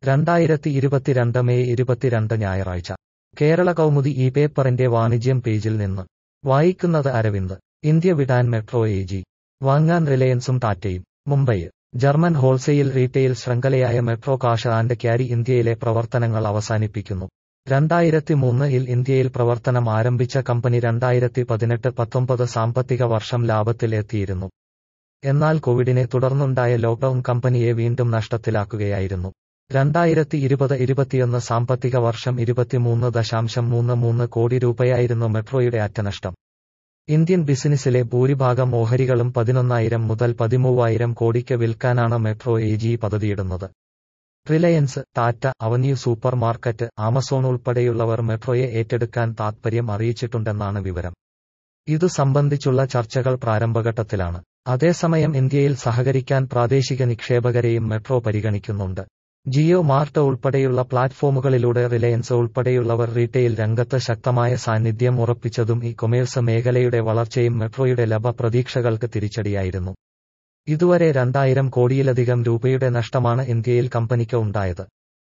രണ്ടായിരത്തി ഇരുപത്തിരണ്ട് മെയ് ഇരുപത്തിരണ്ട് ഞായറാഴ്ച കേരള കൗമുദി ഈ പേപ്പറിന്റെ വാണിജ്യം പേജിൽ നിന്ന് വായിക്കുന്നത് അരവിന്ദ് ഇന്ത്യ വിടാൻ മെട്രോ എ ജി വാങ്ങാൻ റിലയൻസും ടാറ്റയും മുംബൈ ജർമ്മൻ ഹോൾസെയിൽ റീറ്റെയിൽ ശൃംഖലയായ മെട്രോ കാഷ് ആൻഡ് ക്യാരി ഇന്ത്യയിലെ പ്രവർത്തനങ്ങൾ അവസാനിപ്പിക്കുന്നു രണ്ടായിരത്തി മൂന്നിൽ ഇന്ത്യയിൽ പ്രവർത്തനം ആരംഭിച്ച കമ്പനി രണ്ടായിരത്തി പതിനെട്ട് പത്തൊമ്പത് സാമ്പത്തിക വർഷം ലാഭത്തിൽ എത്തിയിരുന്നു എന്നാൽ കോവിഡിനെ തുടർന്നുണ്ടായ ലോക്ഡൌൺ കമ്പനിയെ വീണ്ടും നഷ്ടത്തിലാക്കുകയായിരുന്നു രണ്ടായിരത്തി ഇരുപത് ഇരുപത്തിയൊന്ന് സാമ്പത്തിക വർഷം ഇരുപത്തിമൂന്ന് ദശാംശം മൂന്ന് മൂന്ന് കോടി രൂപയായിരുന്നു മെട്രോയുടെ അറ്റനഷ്ടം ഇന്ത്യൻ ബിസിനസ്സിലെ ഭൂരിഭാഗം ഓഹരികളും പതിനൊന്നായിരം മുതൽ പതിമൂവായിരം കോടിക്ക് വിൽക്കാനാണ് മെട്രോ എ ജി പദ്ധതിയിടുന്നത് Reliance Tata Avenue super market Amazon ഉൾപ്പെടെയുള്ളവർ മെട്രോയെ ഏറ്റെടുക്കാൻ താത്പര്യം അറിയിച്ചിട്ടുണ്ടെന്നാണ് വിവരം ഇതു സംബന്ധിച്ചുള്ള ചർച്ചകൾ പ്രാരംഭഘട്ടത്തിലാണ് അതേസമയം ഇന്ത്യയിൽ സഹകരിക്കാൻ പ്രാദേശിക നിക്ഷേപകരെയും മെട്രോ പരിഗണിക്കുന്നുണ്ട് ജിയോ മാർട്ട് ഉൾപ്പെടെയുള്ള പ്ലാറ്റ്ഫോമുകളിലൂടെ റിലയൻസ് ഉൾപ്പെടെയുള്ളവർ റീറ്റെയിൽ രംഗത്ത് ശക്തമായ സാന്നിധ്യം ഉറപ്പിച്ചതും ഇ കൊമേഴ്സ് മേഖലയുടെ വളർച്ചയും മെട്രോയുടെ ലഭ പ്രതീക്ഷകൾക്ക് തിരിച്ചടിയായിരുന്നു ഇതുവരെ രണ്ടായിരം കോടിയിലധികം രൂപയുടെ നഷ്ടമാണ് ഇന്ത്യയിൽ കമ്പനിക്ക് ഉണ്ടായത്